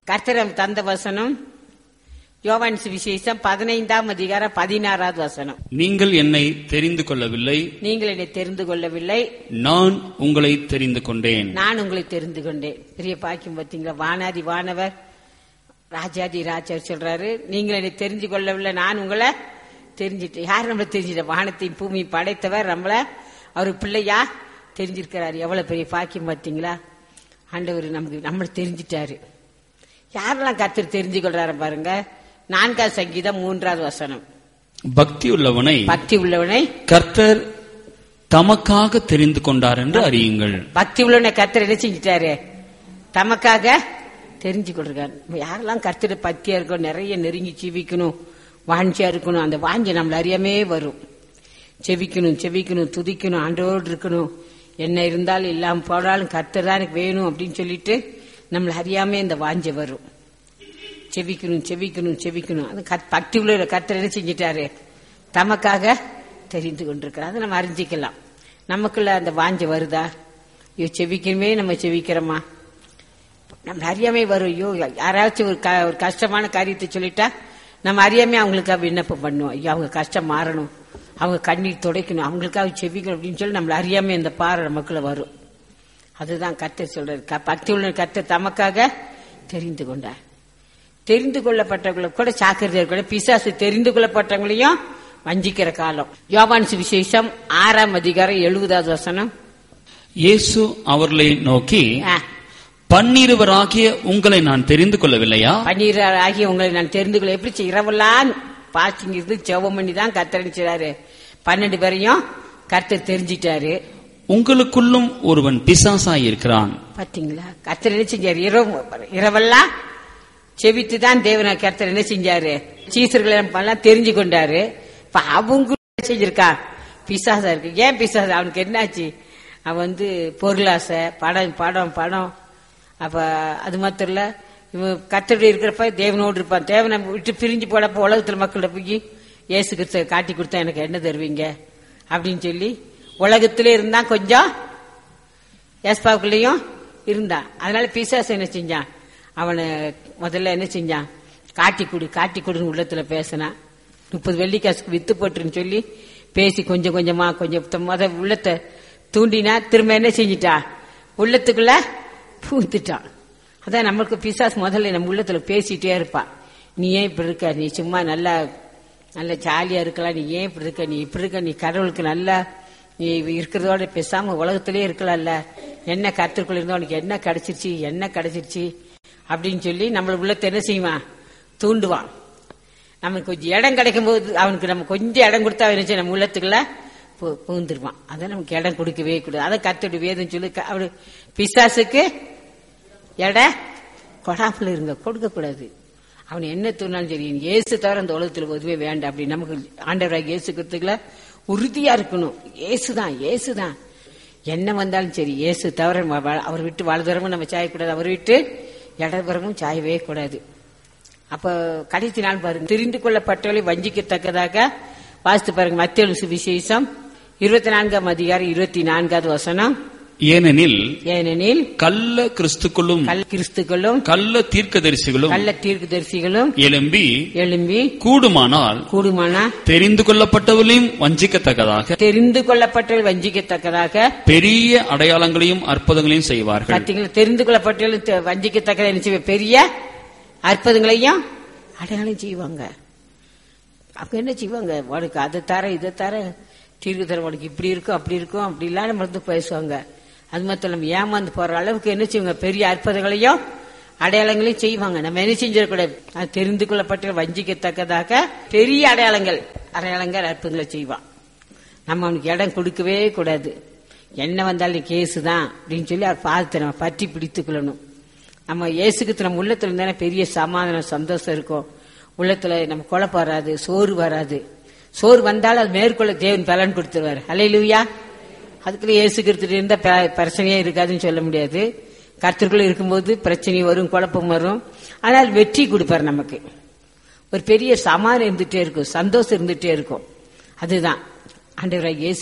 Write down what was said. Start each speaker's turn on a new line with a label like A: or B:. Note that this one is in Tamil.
A: கர்த்தரம் தந்த வசனம் யோவான் சுவிசேஷம் பதினைந்தாம் அதிகாரம் பதினாறாவது வசனம்
B: நீங்கள் என்னை தெரிந்து கொள்ளவில்லை
A: நீங்கள் என்னை தெரிந்து கொள்ளவில்லை
B: நான் உங்களை தெரிந்து கொண்டேன்
A: நான் உங்களை தெரிந்து கொண்டேன் பெரிய பாக்கியம் பார்த்தீங்களா வானாதி வானவர் ராஜாதி ராஜர் சொல்றாரு நீங்கள் என்னை தெரிஞ்சு கொள்ளவில்லை நான் உங்களை தெரிஞ்சிட்டேன் யார் நம்மளை தெரிஞ்சிட்ட வானத்தையும் பூமி படைத்தவர் நம்மள அவர் பிள்ளையா தெரிஞ்சிருக்கிறாரு எவ்வளவு பெரிய பாக்கியம் பார்த்தீங்களா ஆண்டவர் நமக்கு நம்மளை தெரிஞ்சிட்டாரு யாரெல்லாம் கர்த்தர் தெரிஞ்சு கொள்றாரு பாருங்க நான்காவது சங்கீதம் மூன்றாவது வசனம்
B: பக்தி உள்ளவனை
A: பக்தி உள்ளவனை
B: கர்த்தர் தமக்காக தெரிந்து கொண்டார் என்று அறியுங்கள்
A: பக்தி உள்ளவனை கர்த்தர் என்ன செஞ்சிட்டாரு தமக்காக தெரிஞ்சு கொண்டிருக்காரு யாரெல்லாம் கர்த்தர் பக்தியா இருக்கணும் நிறைய நெருங்கி செவிக்கணும் வாஞ்சியா இருக்கணும் அந்த வாஞ்சி நம்மள அறியாமே வரும் செவிக்கணும் செவிக்கணும் துதிக்கணும் ஆண்டோடு இருக்கணும் என்ன இருந்தாலும் இல்லாம போனாலும் கர்த்தர் தான் எனக்கு வேணும் அப்படின்னு சொல்லிட்டு நம்மள அறியாமே இந்த வாஞ்சை வரும் செவிக்கணும் செவிக்கணும் செவிக்கணும் அது கத்- பக்தி உள்ள கர்த்தர் என்ன செஞ்சிட்டாரு தமக்காக தெரிந்து கொண்டிருக்கிறார் அதை நம்ம அறிஞ்சிக்கலாம் நமக்குள்ள அந்த வாஞ்சை வருதா ஐயோ செவிக்கணுமே நம்ம செவிக்கிறோமா நம்ம அறியாமை வரும் ஐயோ யாராச்சும் ஒரு க- ஒரு கஷ்டமான காரியத்தை சொல்லிட்டா நம்ம அறியாமே அவங்களுக்காக விண்ணப்பம் பண்ணுவோம் ஐயோ அவங்க கஷ்டம் மாறணும் அவங்க கண்ணீர் துடைக்கணும் அவங்களுக்காக செவிக்கணும் அப்படின்னு சொல்லி நம்மள அறியாமே அந்த பாறை நமக்குள்ள வரும் அதுதான் கர்த்தர் சொல்றாரு க- பக்தி உள்ள கர்த்தர் தமக்காக தெரிந்து கொண்டார் தெரிந்து கொள்ளப்பட்டவங்களை கூட சாக்கிரதையா கூட பிசாசு தெரிந்து கொள்ளப்பட்டவங்களையும் வஞ்சிக்கிற காலம் யோவான் சுவிசேஷம் ஆறாம் அதிகாரம் எழுபதாவது வசனம்
B: இயேசு அவர்களை நோக்கி
A: ஆ,
B: பன்னிருவராகிய உங்களை நான் தெரிந்து கொள்ளவில்லையா
A: பன்னீர் ஆகிய உங்களை நான் தெரிந்து கொள்ள எப்படி செய்ய? இரவெல்லாம் பாஸ்டிங் இருந்து ஜெபம் பண்ணி தான் கத்தரிச்சாரு பன்னெண்டு பேரையும் கர்த்தர் தெரிஞ்சிட்டாரு
B: உங்களுக்குள்ளும் ஒருவன் பிசாசாய் இருக்கிறான்
A: பாத்தீங்களா கர்த்தர் என்ன செஞ்சாரு இரவு இரவெல்லாம் செவித்து தான் தேவன கர்த்தர் என்ன செஞ்சாரு சீசர்களை எல்லாம் தெரிஞ்சு கொண்டாரு இப்ப அவங்க என்ன செஞ்சிருக்கா பிசாசா இருக்கு ஏன் பிசாசு அவனுக்கு என்னாச்சு அவன் வந்து பொருளாசை படம் படம் படம் அப்ப அது மாத்திரம் இல்ல இவன் கர்த்தருடைய இருக்கிறப்ப தேவனோடு இருப்பான் தேவனை விட்டு பிரிஞ்சு போனப்ப உலகத்துல மக்கள்கிட்ட போய் இயேசு கிறிஸ்துவ காட்டி கொடுத்தா எனக்கு என்ன தருவீங்க அப்படின்னு சொல்லி உலகத்திலே இருந்தா கொஞ்சம் ஏஸ்பாவுக்குள்ளேயும் இருந்தான் அதனால பிசாசு என்ன செஞ்சான் அவனை முதல்ல என்ன செஞ்சான் காட்டி கொடு காட்டி கொடுன்னு உள்ளத்துல பேசினான் முப்பது வெள்ளிக்காசுக்கு வித்து போட்டுருன்னு சொல்லி பேசி கொஞ்சம் கொஞ்சமா கொஞ்சம் த- முத உள்ளத்தை தூண்டினா திரும்ப என்ன செஞ்சிட்டான் உள்ளத்துக்குள்ள பூத்துட்டான் அதான் நம்மளுக்கு பிசாசு முதல்ல நம்ம உள்ளத்துல பேசிட்டே இருப்பான் நீ ஏன் இப்படி இருக்க நீ சும்மா நல்லா நல்ல ஜாலியா இருக்கலாம் நீ ஏன் இப்படி இருக்க நீ இப்படி இருக்க நீ கடவுளுக்கு நல்லா நீ இருக்கிறதோட பேசாம உலகத்திலே இருக்கலாம்ல என்ன கருத்துக்குள்ள இருந்தா உனக்கு என்ன கிடைச்சிருச்சு என்ன கிடைச்சிருச்சு அப்படின்னு சொல்லி நம்மள உள்ளத்தை என்ன செய்வான் தூண்டுவான் நமக்கு கொஞ்சம் இடம் கிடைக்கும் போது அவனுக்கு நம்ம கொஞ்சம் இடம் கொடுத்தா அவன் என்ன செய்வான்? நம்ம உள்ளத்துக்குள்ள பு- புகுந்துருவான் அதை நமக்கு இடம் கொடுக்கவே கூடாது அதை கத்துட்டு வேதம் சொல்லி க- அவரு பிசாசுக்கு எடை கொடாமல் இருங்க கொடுக்க கூடாது அவன் என்ன தூணாலும் சரி இயேசு தவிர அந்த உலகத்துல எதுவே வேண்டாம் அப்படி நமக்கு ஆண்டவராக இயேசு கிறிஸ்துக்குள்ள உறுதியா இருக்கணும் இயேசுதான் இயேசுதான் என்ன வந்தாலும் சரி இயேசு தவிர நம்ம வா- அவர் விட்டு வாழ்தரமும் நம்ம சாயக்கூடாது அவர் விட்டு இடதுபுறமும் சாயவே கூடாது அப்ப கடைசி நாள் பாருங்க தெரிந்து கொள்ளப்பட்டவளை வஞ்சிக்கத்தக்கதாக வாசித்து பாருங்க மத்திய சுவிசேஷம் இருபத்தி நான்காம் அதிகாரம் இருபத்தி நான்காவது வசனம்
B: ஏனெனில்
A: ஏனெனில்
B: கள்ள கிறிஸ்துக்களும்
A: கல் கிறிஸ்துக்களும்
B: கள்ள தீர்க்கதரிசிகளும்
A: கள்ள தீர்க்கதரிசிகளும்
B: எழும்பி
A: எழும்பி
B: கூடுமானால்
A: கூடுமானா
B: தெரிந்து கொள்ளப்பட்டவர்களையும் வஞ்சிக்கத்தக்கதாக
A: தெரிந்து கொள்ளப்பட்டவர்கள் வஞ்சிக்கத்தக்கதாக
B: பெரிய அடையாளங்களையும் அற்புதங்களையும் செய்வார்கள்
A: பார்த்தீங்களா தெரிந்து கொள்ளப்பட்டவர்கள் தெ- வஞ்சிக்கத்தக்கதாக என்ன செய்வாங்க? பெரிய அற்புதங்களையும் அடையாளம் செய்வாங்க அப்ப என்ன செய்வாங்க உனக்கு அதை தர இதை தர தீர்வு தர உனக்கு இப்படி இருக்கும் அப்படி இருக்கும் அப்படிலாம் நம்ம வந்து பேசுவாங்க அது மட்டும் நம்ம ஏமாந்து போற அளவுக்கு என்ன செய்வாங்க பெரிய அற்புதங்களையும் அடையாளங்களையும் செய்வாங்க நம்ம என்ன செஞ்சிடக்கூடாது அது தெரிந்து கொள்ளப்பட்ட வஞ்சிக்கத்தக்கதாக பெரிய அடையாளங்கள் அடையாளங்கள் அற்புதங்களை செய்வான் நம்ம அவனுக்கு இடம் கொடுக்கவே கூடாது என்ன வந்தாலும் கேஸு தான் அப்படின்னு சொல்லி அவர் பாதத்தை நம்ம பற்றி பிடித்துக் கொள்ளணும் நம்ம இயேசுக்கு நம்ம உள்ளத்துல இருந்தானே பெரிய சமாதானம் சந்தோஷம் இருக்கும் உள்ளத்துல நம்ம குழப்பம் வராது சோறு வராது சோறு வந்தாலும் அது மேற்கொள்ள தேவன் பலன் கொடுத்துருவாரு அலையிலுயா அதுக்குள்ள இயேசு கிறிஸ்துட்டு இருந்தா ப- பிரச்சனையே இருக்காதுன்னு சொல்ல முடியாது கர்த்தருக்குள்ள இருக்கும்போது பிரச்சனை வரும் குழப்பம் வரும் ஆனால் வெற்றி கொடுப்பார் நமக்கு ஒரு பெரிய சமாதானம் இருந்துட்டே இருக்கும் சந்தோஷம் இருந்துட்டே இருக்கும் அதுதான் ஆண்டவராக இயேசு